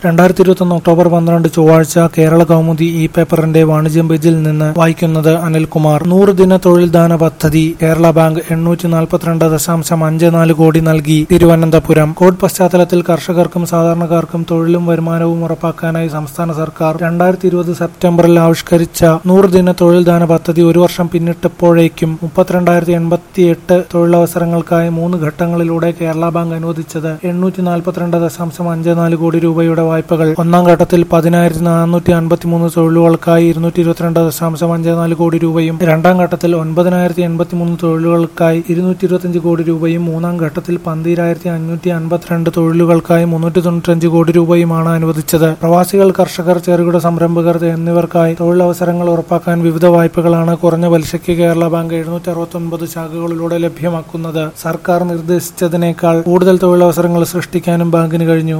രണ്ടായിരത്തി ഇരുപത്തൊന്ന് ഒക്ടോബർ പന്ത്രണ്ട് ചൊവ്വാഴ്ച കേരള കൗമുദി ഇ പേപ്പറിന്റെ വാണിജ്യം പേജിൽ നിന്ന് വായിക്കുന്നത് അനിൽകുമാർ നൂറ് ദിന തൊഴിൽ ദാന പദ്ധതി കേരള ബാങ്ക് എണ്ണൂറ്റി നാൽപ്പത്തിരണ്ട് ദശാംശം അഞ്ച് നാല് കോടി നൽകി തിരുവനന്തപുരം കോവിഡ് പശ്ചാത്തലത്തിൽ കർഷകർക്കും സാധാരണക്കാർക്കും തൊഴിലും വരുമാനവും ഉറപ്പാക്കാനായി സംസ്ഥാന സർക്കാർ രണ്ടായിരത്തി ഇരുപത് സെപ്റ്റംബറിൽ ആവിഷ്കരിച്ച നൂറ് ദിന തൊഴിൽ ദാന പദ്ധതി ഒരു വർഷം പിന്നിട്ടപ്പോഴേക്കും മുപ്പത്തിരണ്ടായിരത്തി എൺപത്തി എട്ട് തൊഴിലവസരങ്ങൾക്കായി മൂന്ന് ഘട്ടങ്ങളിലൂടെ കേരള ബാങ്ക് അനുവദിച്ചത് എണ്ണൂറ്റി നാൽപ്പത്തിരണ്ട് ദശാംശം അഞ്ച് നാല് കോടി രൂപയുടെ വായ്പകൾ ഒന്നാം ഘട്ടത്തിൽ പതിനായിരത്തി നാനൂറ്റി അൻപത്തി മൂന്ന് തൊഴിലുകൾക്കായി ഇരുന്നൂറ്റി ഇരുപത്തിരണ്ട് ദശാംശം അഞ്ച് നാല് കോടി രൂപയും രണ്ടാം ഘട്ടത്തിൽ ഒൻപതിനായിരത്തി എൺപത്തി മൂന്ന് തൊഴിലുകൾക്കായി ഇരുന്നൂറ്റി ഇരുപത്തിയഞ്ച് കോടി രൂപയും മൂന്നാം ഘട്ടത്തിൽ പന്തിരായിരത്തി അഞ്ഞൂറ്റി അൻപത്തിരണ്ട് തൊഴിലുകൾക്കായി മുന്നൂറ്റി തൊണ്ണൂറ്റഞ്ച് കോടി രൂപയുമാണ് അനുവദിച്ചത് പ്രവാസികൾ കർഷകർ ചെറുകിട സംരംഭകർ എന്നിവർക്കായി തൊഴിലവസരങ്ങൾ ഉറപ്പാക്കാൻ വിവിധ വായ്പകളാണ് കുറഞ്ഞ പലിശയ്ക്ക് കേരള ബാങ്ക് എഴുന്നൂറ്റി അറുപത്തൊൻപത് ശാഖകളിലൂടെ ലഭ്യമാക്കുന്നത് സർക്കാർ നിർദ്ദേശിച്ചതിനേക്കാൾ കൂടുതൽ തൊഴിലവസരങ്ങൾ സൃഷ്ടിക്കാനും ബാങ്കിന് കഴിഞ്ഞു